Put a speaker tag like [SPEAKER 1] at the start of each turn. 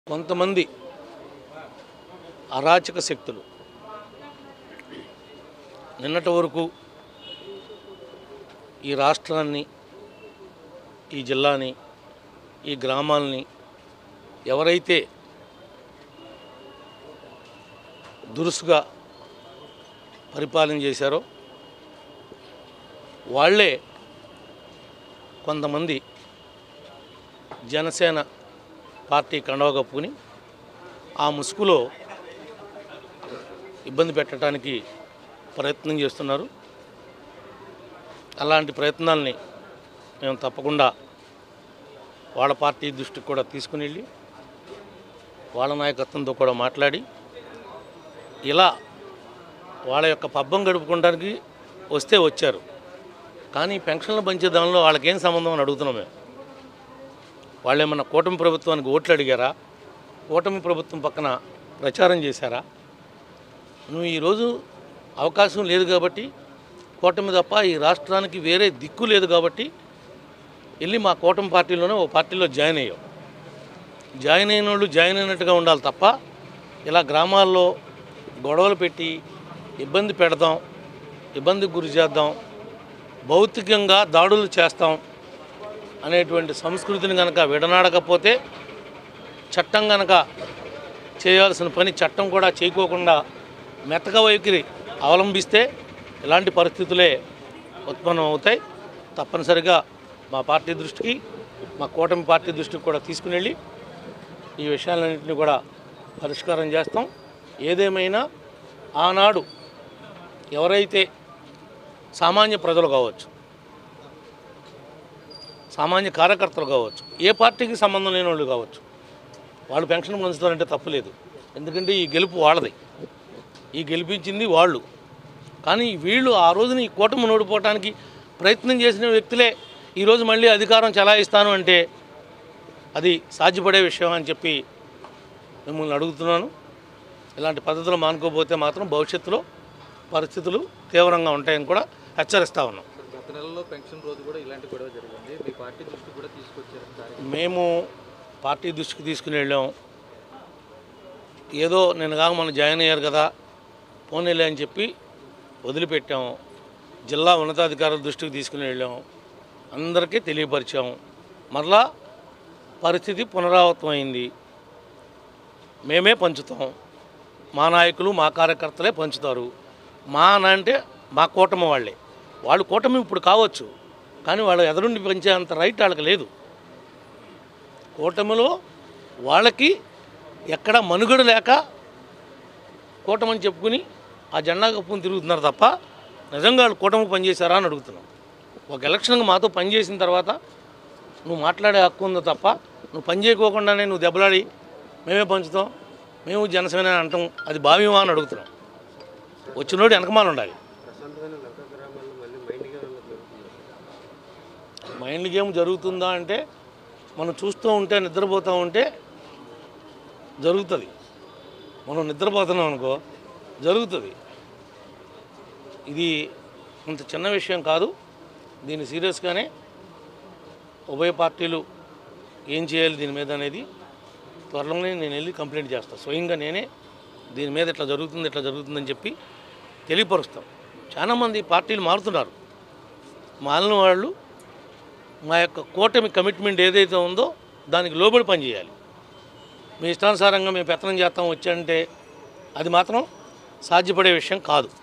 [SPEAKER 1] కొంతమంది అరాచక శక్తులు నిన్నటి వరకు ఈ రాష్ట్రాన్ని ఈ జిల్లాని ఈ గ్రామాలని ఎవరైతే దురుసుగా పరిపాలన చేశారో వాళ్ళే కొంతమంది జనసేన పార్టీ కండవ కప్పుకుని ఆ ముసుగులో ఇబ్బంది పెట్టడానికి ప్రయత్నం చేస్తున్నారు అలాంటి ప్రయత్నాల్ని మేము తప్పకుండా వాళ్ళ పార్టీ దృష్టికి కూడా తీసుకుని వెళ్ళి వాళ్ళ నాయకత్వంతో కూడా మాట్లాడి ఇలా వాళ్ళ యొక్క పబ్బం గడుపుకోవడానికి వస్తే వచ్చారు కానీ పెన్షన్లు పంచే దానిలో వాళ్ళకేం సంబంధం అని అడుగుతున్నాం మేము వాళ్ళు ఏమన్నా కూటమి ప్రభుత్వానికి ఓట్లు అడిగారా కూటమి ప్రభుత్వం పక్కన ప్రచారం చేశారా నువ్వు ఈరోజు అవకాశం లేదు కాబట్టి కూటమి తప్ప ఈ రాష్ట్రానికి వేరే దిక్కు లేదు కాబట్టి వెళ్ళి మా కూటమి పార్టీలోనే ఓ పార్టీలో జాయిన్ అయ్యావు జాయిన్ అయిన వాళ్ళు జాయిన్ అయినట్టుగా ఉండాలి తప్ప ఇలా గ్రామాల్లో గొడవలు పెట్టి ఇబ్బంది పెడదాం ఇబ్బందికి గురి చేద్దాం భౌతికంగా దాడులు చేస్తాం అనేటువంటి సంస్కృతిని కనుక విడనాడకపోతే చట్టం కనుక చేయాల్సిన పని చట్టం కూడా చేయకోకుండా మెతక వైఖరి అవలంబిస్తే ఇలాంటి పరిస్థితులే ఉత్పన్నం అవుతాయి తప్పనిసరిగా మా పార్టీ దృష్టికి మా కూటమి పార్టీ దృష్టికి కూడా తీసుకుని వెళ్ళి ఈ విషయాలన్నింటినీ కూడా పరిష్కారం చేస్తాం ఏదేమైనా ఆనాడు ఎవరైతే సామాన్య ప్రజలు కావచ్చు సామాన్య కార్యకర్తలు కావచ్చు ఏ పార్టీకి సంబంధం లేని వాళ్ళు కావచ్చు వాళ్ళు పెన్షన్ పొందుతారంటే తప్పులేదు ఎందుకంటే ఈ గెలుపు వాళ్ళది ఈ గెలిపించింది వాళ్ళు కానీ వీళ్ళు ఆ రోజున ఈ కూటమి ఓడిపోవటానికి ప్రయత్నం చేసిన వ్యక్తులే ఈరోజు మళ్ళీ అధికారం చలాయిస్తాను అంటే అది సాధ్యపడే విషయం అని చెప్పి మిమ్మల్ని అడుగుతున్నాను ఇలాంటి పద్ధతులు మానుకోకపోతే మాత్రం భవిష్యత్తులో పరిస్థితులు తీవ్రంగా ఉంటాయని కూడా హెచ్చరిస్తా ఉన్నాం
[SPEAKER 2] సార్ గత నెలలో పెన్షన్ రోజు కూడా ఇలాంటి గొడవ జరిగింది మీ పార్టీ దృష్టి కూడా తీసుకొచ్చారు దానికి
[SPEAKER 1] మేము పార్టీ దృష్టికి తీసుకుని వెళ్ళాం ఏదో నేను కాక మనం జాయిన్ అయ్యారు కదా పోనీలే అని చెప్పి వదిలిపెట్టాం జిల్లా ఉన్నతాధికారుల దృష్టికి తీసుకుని వెళ్ళాం అందరికీ తెలియపరిచాం మరలా పరిస్థితి పునరావృతమైంది మేమే పంచుతాం మా నాయకులు మా కార్యకర్తలే పంచుతారు మా అన అంటే మా కూటమి వాళ్ళే వాళ్ళు కూటమి ఇప్పుడు కావచ్చు కానీ వాళ్ళు ఎదురుండి పెంచేంత రైట్ వాళ్ళకి లేదు కూటమిలో వాళ్ళకి ఎక్కడ మనుగడ లేక కూటమని చెప్పుకుని ఆ జెండా కప్పుకుని తిరుగుతున్నారు తప్ప నిజంగా వాళ్ళు కూటమి పనిచేశారా అని అడుగుతున్నాం ఒక ఎలక్షన్కి మాతో పనిచేసిన తర్వాత నువ్వు మాట్లాడే హక్కు ఉందో తప్ప నువ్వు పని చేయకోకుండానే నువ్వు దెబ్బలాడి మేమే పంచుతాం మేము జనసేన అంటాం అది భావ్యమా అని అడుగుతున్నాం వచ్చినోడు వెనకమాల ఉండాలి మైండ్ గేమ్ జరుగుతుందా అంటే మనం చూస్తూ ఉంటే నిద్రపోతూ ఉంటే జరుగుతుంది మనం నిద్రపోతున్నాం అనుకో జరుగుతుంది ఇది అంత చిన్న విషయం కాదు దీన్ని సీరియస్గానే ఉభయ పార్టీలు ఏం చేయాలి దీని మీద అనేది త్వరలోనే నేను వెళ్ళి కంప్లైంట్ చేస్తాను స్వయంగా నేనే దీని మీద ఇట్లా జరుగుతుంది ఇట్లా జరుగుతుందని చెప్పి తెలియపరుస్తాం చాలామంది పార్టీలు మారుతున్నారు మారిన వాళ్ళు మా యొక్క కూటమి కమిట్మెంట్ ఏదైతే ఉందో దానికి లోబడి పనిచేయాలి మీ ఇష్టానుసారంగా మేము పెత్తనం చేస్తాం వచ్చంటే అది మాత్రం సాధ్యపడే విషయం కాదు